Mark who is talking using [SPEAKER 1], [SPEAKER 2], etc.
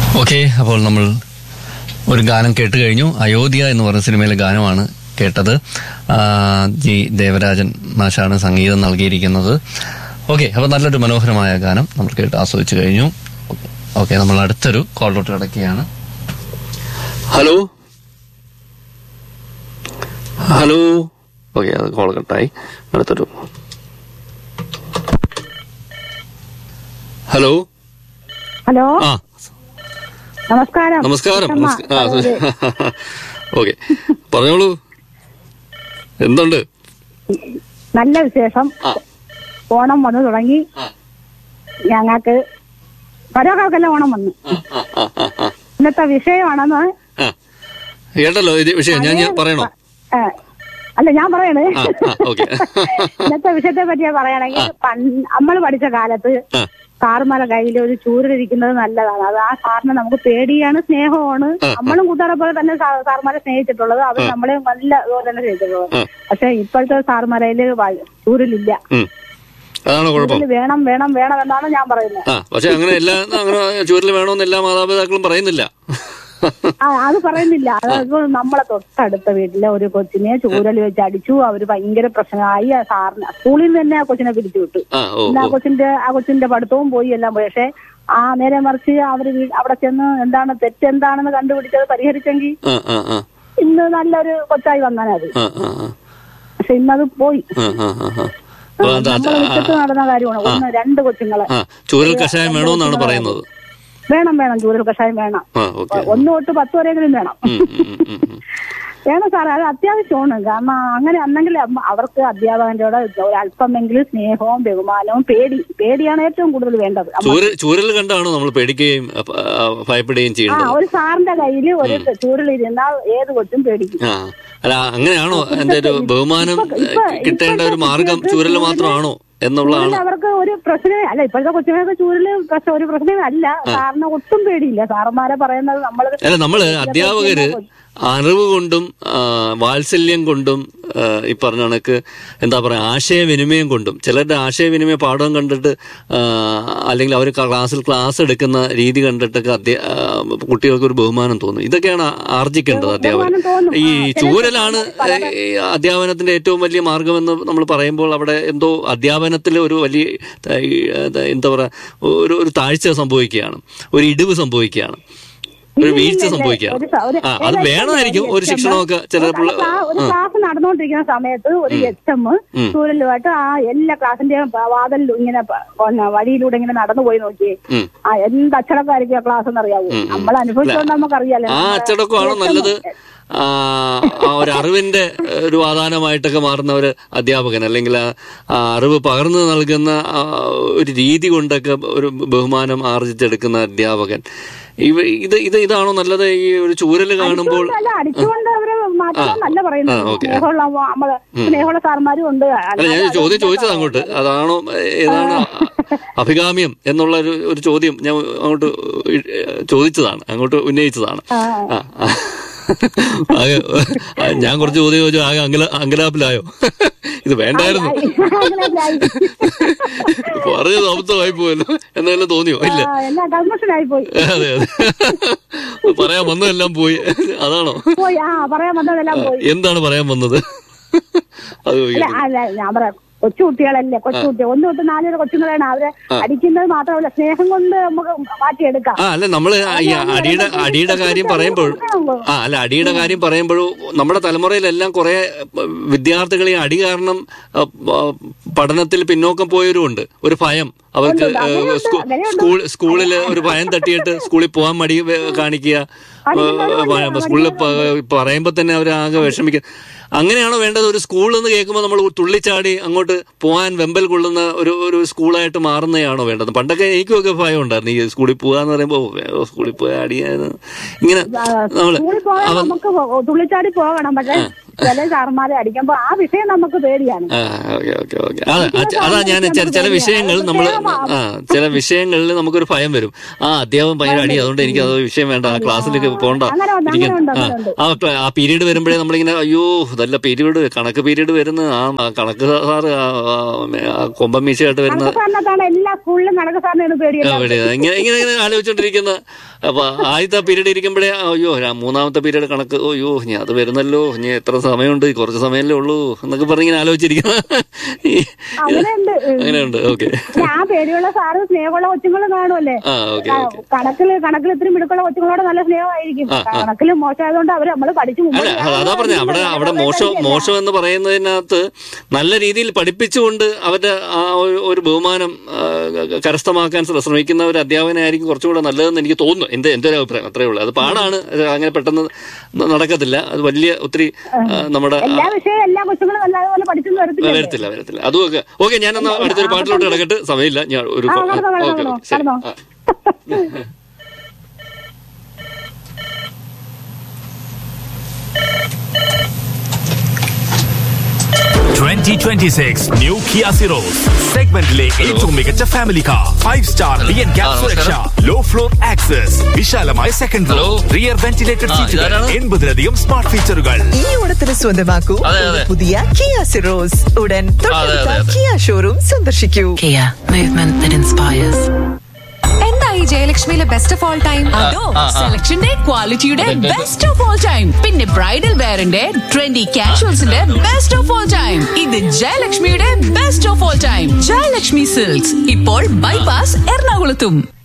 [SPEAKER 1] Okay അപ്പോൾ നമ്മൾ ഒരു ഗാനം കേട്ട് കഴിഞ്ഞു അയോധ്യ എന്ന് പറഞ്ഞ സിനിമയിലെ ഗാനമാണ് കേട്ടത് ആ, ജി ദേവരാജൻ മാഷാണ് സംഗീതം നൽകിയിരിക്കുന്നത് ഓക്കെ അപ്പോൾ നല്ലൊരു മനോഹരമായ ഗാനം നമ്മൾ കേട്ട് ആസ്വദിച്ചു കഴിഞ്ഞു ഓക്കെ നമ്മൾ അടുത്തൊരു കോളിലോട്ട് കിടക്കുകയാണ് ഹലോ ഹലോ ഓക്കെ അത് കോൾ കട്ടായി അടുത്തൊരു ഹലോ
[SPEAKER 2] ഹലോ
[SPEAKER 1] ആ
[SPEAKER 2] നമസ്കാരം
[SPEAKER 1] നമസ്കാരം
[SPEAKER 2] അമ്മ,
[SPEAKER 1] നമസ്കാരം ഓക്കെ പറഞ്ഞോളൂ എന്തുണ്ട്
[SPEAKER 2] നല്ല വിശേഷം
[SPEAKER 1] ആ
[SPEAKER 2] ഓണം വന്നു തുടങ്ങി
[SPEAKER 1] ആ,
[SPEAKER 2] ഞങ്ങൾക്ക് പരോക്കാർക്കെല്ലാം ഓണം വന്നു
[SPEAKER 1] ആ, ആ, ആ, ആ, ആ.
[SPEAKER 2] ഇന്നത്തെ വിഷയമാണെന്ന്
[SPEAKER 1] ആ. കേട്ടല്ലോ ഇത് വിഷയം ഞാൻ ഞാൻ പറയണോ
[SPEAKER 2] ഏ, അല്ല ഞാൻ പറയണേ
[SPEAKER 1] ആ ആ ഓക്കെ
[SPEAKER 2] ഇന്നത്തെ വിഷയത്തെ പറ്റിയാ പറയുകയാണെങ്കിൽ നമ്മൾ പഠിച്ച കാലത്ത്
[SPEAKER 1] ആ
[SPEAKER 2] സാറുമാരുടെ കയ്യിൽ ഒരു ചൂരിലിരിക്കുന്നത് നല്ലതാണ് അത് ആ സാറിനെ നമുക്ക് പേടിയാണ് സ്നേഹമാണ് നമ്മളും കൂട്ടുകാരെ പോലെ തന്നെ സാ- സാറുമാരെ സ്നേഹിച്ചിട്ടുള്ളത് അവർ നമ്മളെ നല്ല ഇതുപോലെ തന്നെ സ്നേഹിച്ചിട്ടുള്ളത്
[SPEAKER 1] ആ.
[SPEAKER 2] പക്ഷെ ഇപ്പോഴത്തെ സാറുമാരയില് ചൂരിലില്ല
[SPEAKER 1] ഉം. അതാണോ കുഴപ്പം
[SPEAKER 2] ചൂരിൽ വേണം വേണം വേണം എന്നാണ് ഞാൻ പറയുന്നത്
[SPEAKER 1] ആ പക്ഷെ അങ്ങനെ എല്ലാ അങ്ങനെ ചുവരിൽ വേണമെന്ന് എല്ലാ മാതാപിതാക്കളും പറയുന്നില്ല
[SPEAKER 2] ആ, അത് പറയുന്നില്ല അത് നമ്മളെ തൊട്ടടുത്ത വീട്ടിലെ ഒരു കൊച്ചിനെ ചൂരൽ വെച്ച് അടിച്ചു അവര് ഭയങ്കര പ്രശ്നമായി ആ സാറിന് സ്കൂളിൽ നിന്ന് തന്നെ ആ കൊച്ചിനെ പിരിച്ചു വിട്ടു
[SPEAKER 1] ആ ഓ
[SPEAKER 2] പിന്നെ ആ
[SPEAKER 1] ഓ
[SPEAKER 2] കൊച്ചിന്റെ ആ കൊച്ചിന്റെ പഠിത്തവും പോയി എല്ലാം പോയി പക്ഷെ ആ നേരെ മറിച്ച് അവര് വീ- അവിടെ ചെന്ന് എന്താണ് തെറ്റെന്താണെന്ന് കണ്ടുപിടിച്ചത് പരിഹരിച്ചെങ്കിൽ
[SPEAKER 1] ആ ആ ആ
[SPEAKER 2] ഇന്ന് നല്ലൊരു കൊച്ചായി വന്നാനത്
[SPEAKER 1] ആ ആ ആ
[SPEAKER 2] പക്ഷെ ഇന്നത് പോയി
[SPEAKER 1] ആ ആ ആ ആ അപ്പൊ അത് അത്
[SPEAKER 2] നമ്മളെ
[SPEAKER 1] ആ,
[SPEAKER 2] വിട്ടിട്ട് നടന്ന കാര്യമാണ് ഒന്ന് രണ്ട് കൊച്ചുങ്ങളെ
[SPEAKER 1] ആ ചൂരൽ കഷായം വേണമെന്നാണ് പറയുന്നത്
[SPEAKER 2] വേണം വേണം ചൂരൽ കഷായം വേണം
[SPEAKER 1] ആ ഓക്കെ
[SPEAKER 2] ഒന്ന് തൊട്ട് പത്ത് വരെയെങ്കിലും വേണം
[SPEAKER 1] ഉം, ഉം, ഉം, ഉം, ഉം.
[SPEAKER 2] വേണം സാറേ അത് അത്യാവശ്യമാണ് കാരണം അങ്ങനെ അന്നെങ്കിൽ അമ്മ- അവർക്ക് അധ്യാപകന്റെ ഒരു അല്പമെങ്കിലും സ്നേഹവും ബഹുമാനവും പേടി പേടിയാണ് ഏറ്റവും കൂടുതൽ വേണ്ടത് അമ്മ-
[SPEAKER 1] ചൂരൽ ചൂരൽ കണ്ടാണോ നമ്മൾ പേടിക്കുകയും അ, ആ, ഭയപ്പെടുകയും
[SPEAKER 2] ആ
[SPEAKER 1] ചെയ്യേണ്ടത്
[SPEAKER 2] ഒരു സാറിന്റെ കയ്യിൽ ഒരു ചൂരിലിരുന്നാൽ ഏത് കൊച്ചും പേടിക്കും
[SPEAKER 1] ആ അല്ല അങ്ങനെയാണോ എന്റെ ഒരു ബഹുമാനം
[SPEAKER 2] ഇപ്പൊ- ഇപ്പൊ-
[SPEAKER 1] കിട്ടേണ്ട ഒരു
[SPEAKER 2] ഇപ്പോഴത്തെ
[SPEAKER 1] മാർഗം
[SPEAKER 2] കുട്ടികൾക്ക്
[SPEAKER 1] ചൂരൽ
[SPEAKER 2] ചൂരല്
[SPEAKER 1] മാത്രമാണോ എന്നുള്ളതാണ്
[SPEAKER 2] ചൂരല് അവർക്ക് ഒരു പ്രശ്നമേ അല്ല ഇപ്പോഴത്തെ കൊച്ചുങ്ങൾക്ക് ചൂരില് പ്രശ്നം ഒരു പ്രശ്നമേ അല്ല സാറിന് ഒട്ടും പേടിയില്ല സാറന്മാരെ പറയുന്നത് നമ്മൾ
[SPEAKER 1] അല്ല നമ്മള് അധ്യാപകര് അറിവ് കൊണ്ടും ആ, വാത്സല്യം കൊണ്ടും ആ, ഈ പറഞ്ഞ കണക്ക് എന്താ പറയാ ആശയവിനിമയം കൊണ്ടും ചിലരുടെ ആശയവിനിമയ പാഠം കണ്ടിട്ട് ആ, അല്ലെങ്കിൽ അവർ ക്ലാസ്സിൽ ക്ലാസ് എടുക്കുന്ന രീതി കണ്ടിട്ടൊക്കെ അധ്യ- ആ, കുട്ടികൾക്ക് ഒരു ബഹുമാനം തോന്നും ഇതൊക്കെയാണ് ആർജിക്കേണ്ടത് അധ്യാപകർ
[SPEAKER 2] ബഹുമാനം തോന്നും.
[SPEAKER 1] ഈ
[SPEAKER 2] ആ, ചില
[SPEAKER 1] ചൂരലാണ് ഈ അധ്യാപനത്തിന്റെ ഏറ്റവും വലിയ മാർഗമെന്ന് നമ്മൾ പറയുമ്പോൾ അവിടെ എന്തോ അധ്യാപനത്തിൽ ഒരു വലിയ ത- ഈ, ഏ, എന്താ പറയാ ഒരു ഒരു താഴ്ച സംഭവിക്കുകയാണ് ഒരു ഇടിവ് സംഭവിക്കുകയാണ് ഒരു വീഴ്ച സംഭവിക്കുകയാണ്
[SPEAKER 2] ഒരു സ- ഒരു-
[SPEAKER 1] ആ അത്
[SPEAKER 2] ഏതാ
[SPEAKER 1] വേണമായിരിക്കും ഒരു
[SPEAKER 2] ഒരു
[SPEAKER 1] ശിക്ഷണമൊക്കെ ചിലപ്പോൾ
[SPEAKER 2] ഒരു ക്ലാ- ഒരു ക്ലാസ് നടന്നുകൊണ്ടിരിക്കുന്ന സമയത്ത് ഒരു എച്ച് എം സൂര്യലുമായിട്ട് ആ എല്ലാ ക്ലാസിന്റെയും വാതിൽ ഇങ്ങനെ പ- പിന്നെ വഴിയിലൂടെ ഇങ്ങനെ നടന്നു പോയി നോക്കിയേ
[SPEAKER 1] ഉം.
[SPEAKER 2] ആ എന്ത് അച്ചടക്കമായിരിക്കും ആ ക്ലാസ് എന്നറിയാവോ നമ്മൾ അനുഭവിച്ചുകൊണ്ട് നമുക്കറിയാലോ
[SPEAKER 1] ആ അച്ചടക്കമാണോ നല്ലത് ആ ആ ഒരു അറിവിന്റെ ഒരു ആധാനമായിട്ടൊക്കെ മാറുന്ന ഒരു അധ്യാപകൻ അല്ലെങ്കിൽ ആ ആ അറിവ് പകർന്നു നൽകുന്ന ആ ഒരു രീതി കൊണ്ടൊക്കെ ഒരു ബഹുമാനം ആർജിച്ചെടുക്കുന്ന അധ്യാപകൻ ഇവ ഇത് ഇത് ഇതാണോ നല്ലത് ഈ ഒരു ചൂരൽ കാണുമ്പോൾ
[SPEAKER 2] അല്ല അടിച്ചുകൊണ്ട് അവര് മാറ്റം നല്ല
[SPEAKER 1] ആ,
[SPEAKER 2] പറയുന്നത്
[SPEAKER 1] ഓക്കെ.
[SPEAKER 2] സ്നേഹമുള്ള നമ്മള് സ്നേഹമുള്ള സാർമാരും ഉണ്ട്
[SPEAKER 1] അല്ല ഞാൻ ഒരു ചോദ്യം ചോദിച്ചത് അങ്ങോട്ട് അതാണോ ഏതാണ് അഭികാമ്യം എന്നുള്ള ഒരു ഒരു ചോദ്യം ഞാൻ അങ്ങോട്ട് ചോദിച്ചതാണ് അങ്ങോട്ട് ഉന്നയിച്ചതാണ്
[SPEAKER 2] ആ.
[SPEAKER 1] ആ, ആ. ആകെ ഞാൻ കുറച്ച് ചോദ്യം ചോദിച്ചു ആകെ അങ്കല അങ്കലാപ്പിലായോ ഇത് വേണ്ടായിരുന്നു പറഞ്ഞത് അബദ്ധമായി പോയല്ലോ എന്നാലും തോന്നിയോ ഇല്ല
[SPEAKER 2] ആ, എല്ലാം കൺമോഷൻ ആയി പോയി
[SPEAKER 1] അതെ അതെ പറയാൻ വന്നതെല്ലാം പോയി അതാണോ
[SPEAKER 2] പോയി ആ പറയാൻ വന്നതെല്ലാം പോയി
[SPEAKER 1] എന്താണ് പറയാൻ വന്നത് അത്
[SPEAKER 2] അല്ല
[SPEAKER 1] ചോദിക്കട്ടെ.
[SPEAKER 2] അല്ല ഞാൻ പറയാം കൊച്ചു കുട്ടികളല്ലേ കൊച്ചു കുട്ടികൾ ഒന്ന് തൊട്ട് നാല് വരെ കൊച്ചുങ്ങളാണ് അവരെ അടിക്കുന്നത് മാത്രമല്ല സ്നേഹം കൊണ്ട് നമുക്ക് മാറ്റിയെടുക്കാം
[SPEAKER 1] ആ അല്ല നമ്മള് ഈ അടിയുടെ അടിയുടെ കാര്യം പറയുമ്പോൾ ആ അല്ല അടിയുടെ കാര്യം പറയുമ്പോഴും നമ്മുടെ തലമുറയിലെല്ലാം കുറെ വിദ്യാർത്ഥികൾ ഈ അടി കാരണം അ, പ- പഠനത്തിൽ പിന്നോക്കം പോയവരുമുണ്ട് ഒരു ഭയം അവർക്ക് ഏ, സ്കൂ- സ്കൂൾ സ്കൂളിൽ ഒരു ഭയം തട്ടിയിട്ട് സ്കൂളിൽ പോകാൻ മടി വെ- കാണിക്കുക ഏ, സ്കൂളിൽ പ- പറയുമ്പോ തന്നെ അവർ ആകെ വിഷമിക്കുക അങ്ങനെയാണോ വേണ്ടത് ഒരു സ്കൂൾ എന്ന് കേൾക്കുമ്പോൾ നമ്മൾ തുള്ളിച്ചാടി അങ്ങോട്ട് പോകാൻ വെമ്പൽ കൊള്ളുന്ന ഒരു ഒരു സ്കൂളായിട്ട് മാറുന്നതാണോ വേണ്ടത് പണ്ടൊക്കെ എനിക്കൊക്കെ ഭയം ഉണ്ടായിരുന്നു ഈ സ്കൂളിൽ പോകാന്ന് പറയുമ്പോൾ ഓ, സ്കൂളിൽ പോയി അടിയാന്ന് ഇങ്ങനെ നമ്മള്
[SPEAKER 2] സ്കൂളിൽ പോയാൽ നമുക്ക് പോ- തുള്ളിച്ചാടി പോകണം പക്ഷെ ചില സാറന്മാരെ അടിക്കുമ്പോ ആ വിഷയം നമുക്ക് പേടിയാണ്
[SPEAKER 1] ആ, ഓക്കെ ഓക്കെ ഓക്കെ അതെ അ- അതാ ഞാൻ ചില ചില വിഷയങ്ങൾ നമ്മൾ ആ ചില വിഷയങ്ങളിൽ നമുക്കൊരു ഭയം വരും ആ അധ്യാപകൻ ഭയങ്കര അടി അതുകൊണ്ട് എനിക്ക് അത് വിഷയം വേണ്ട ആ ക്ലാസ്സിലേക്ക് പോകണ്ട
[SPEAKER 2] അങ്ങനെ ഉണ്ട്,
[SPEAKER 1] ഇരിക്കാൻ
[SPEAKER 2] അങ്ങനെ ഉണ്ട്,
[SPEAKER 1] ആ,
[SPEAKER 2] അങ്ങനെ ഉണ്ട്.
[SPEAKER 1] ആ ക്ല- ആ പീരീഡ് വരുമ്പോഴേ നമ്മളിങ്ങനെ അയ്യോ നല്ല പീരീഡ് കണക്ക് പീരീഡ് വരുന്ന ആ ആ കണക്ക് സാറ് ആ, ആ, ആ കൊമ്പൻ മീശയായിട്ട് വരുന്ന
[SPEAKER 2] കണക്ക് സാറിനകത്താണ് എല്ലാ സ്കൂളിലും കണക്ക് സാറിനാണ് പേടിയല്ല
[SPEAKER 1] ആ, ഇവിടെ ഇങ്ങനെ ഇങ്ങനെ ഇങ്ങനെ ആലോചിച്ചോണ്ടിരിക്കുന്ന അപ്പൊ ആദ്യത്തെ പീരീഡ് ഇരിക്കുമ്പോഴേ അയ്യോ ഞാൻ മൂന്നാമത്തെ പീരീഡ് കണക്ക് അയ്യോ ഇനി അത് വരുന്നല്ലോ ഇനി എത്ര സമയമുണ്ട് കുറച്ച് സമയമല്ലേ ഉള്ളൂ എന്നൊക്കെ പറഞ്ഞ് ഇങ്ങനെ ആലോചിച്ചിരിക്കണം ഈ-
[SPEAKER 2] അങ്ങനെയുണ്ട്
[SPEAKER 1] അങ്ങനെയുണ്ട് ഓക്കെ
[SPEAKER 2] ഞാൻ പേടിയുള്ള സാറ് സ്നേഹമുള്ള കൊച്ചുങ്ങളും കാണുമല്ലേ
[SPEAKER 1] ആ ഓക്കെ ഓക്കെ
[SPEAKER 2] കണക്കില് കണക്കിൽ ഇത്തിരി മിടുക്കുള്ള കൊച്ചുങ്ങളോട് നല്ല സ്നേഹമായിരിക്കും കണക്കിൽ മോശമായതുകൊണ്ട് അവർ നമ്മൾ പഠിച്ചു മുമ്പോട്ട്
[SPEAKER 1] അല്ല അത് അതാ പറഞ്ഞ അവിടെ അവിടെ മോശം മോശം എന്ന് പറയുന്നതിനകത്ത് നല്ല രീതിയിൽ പഠിപ്പിച്ചുകൊണ്ട് അവരുടെ ആ ഒരു- ഒരു ബഹുമാനം ആ, കരസ്ഥമാക്കാൻ ശ്ര- ശ്രമിക്കുന്ന ഒരു അധ്യാപകനായിരിക്കും കുറച്ചുകൂടെ നല്ലതെന്ന് എനിക്ക് തോന്നുന്നു എന്റെ എന്റെ ഒരു അഭിപ്രായം അത്രേ ഉള്ളൂ അത് പാടാണ് അത് അങ്ങനെ പെട്ടെന്ന് ന- നടക്കത്തില്ല അത് വലിയ ഒത്തിരി ആ, നമ്മുടെ ആ,
[SPEAKER 2] എല്ലാ വിഷയവും എല്ലാ കൊച്ചുങ്ങളും നല്ലതുപോലെ പഠിച്ചെന്ന് വരത്തില്ല
[SPEAKER 1] വരത്തില്ല വരത്തില്ല അതും ഒക്കെ ഓക്കെ ഞാനൊന്ന് അടുത്തൊരു പാട്ടിലോട്ട് കിടക്കട്ടെ സമയമില്ല ഞാൻ ഒരു
[SPEAKER 2] ആ,
[SPEAKER 1] കോ- ആ,
[SPEAKER 2] കടന്നോ,
[SPEAKER 1] ഓക്കെ
[SPEAKER 2] കടന്നോ,
[SPEAKER 1] ഓക്കെ ശരി
[SPEAKER 2] കടന്നോ.
[SPEAKER 1] ആ.
[SPEAKER 3] 2026 ന്യൂ കിയ സിറോസ് സെഗ്മെന്റിലെ ഏറ്റവും മികച്ച family car five star B N cap സുരക്ഷ ലോ ഫ്ലോർ ആക്സസ് വിശാലമായ സെക്കൻഡ്
[SPEAKER 1] ഹലോ.
[SPEAKER 3] റിയർ വെന്റിലേറ്റഡ്
[SPEAKER 1] ആ,
[SPEAKER 3] സീറ്റുകൾ
[SPEAKER 1] ഇതാരാണ്?
[SPEAKER 3] എൺപതിലധികം സ്മാർട്ട് ഫീച്ചറുകൾ
[SPEAKER 4] ഈ ഓണത്തിന് സ്വന്തമാക്കൂ
[SPEAKER 1] അതെ,
[SPEAKER 4] ഒരു
[SPEAKER 1] അതെ.
[SPEAKER 4] പുതിയ കിയ സിറോസ് ഉടൻ തൊട്ടടുത്ത
[SPEAKER 1] അതെ, അതെ.
[SPEAKER 4] കിയ ഷോറൂം സന്ദർശിക്കൂ
[SPEAKER 5] Kia, movement that inspires.
[SPEAKER 6] എന്തായി ജയലക്ഷ്മിയിലെ ബെസ്റ്റ് ഓഫ് ഓൾ ടൈം
[SPEAKER 7] അതോ സെലക്ഷന്റെ ക്വാളിറ്റിയുടെ ബെസ്റ്റ് ഓഫ് ഓൾ ടൈം പിന്നെ ബ്രൈഡൽ വെയറിന്റെ ട്രെൻഡി കാഷ്വൽസിന്റെ ബെസ്റ്റ് ഓഫ് ഓൾ ടൈം ഇത് ജയലക്ഷ്മിയുടെ best of all time Jayalakshmi silks ഇപ്പോൾ ബൈപാസ് എറണാകുളത്തും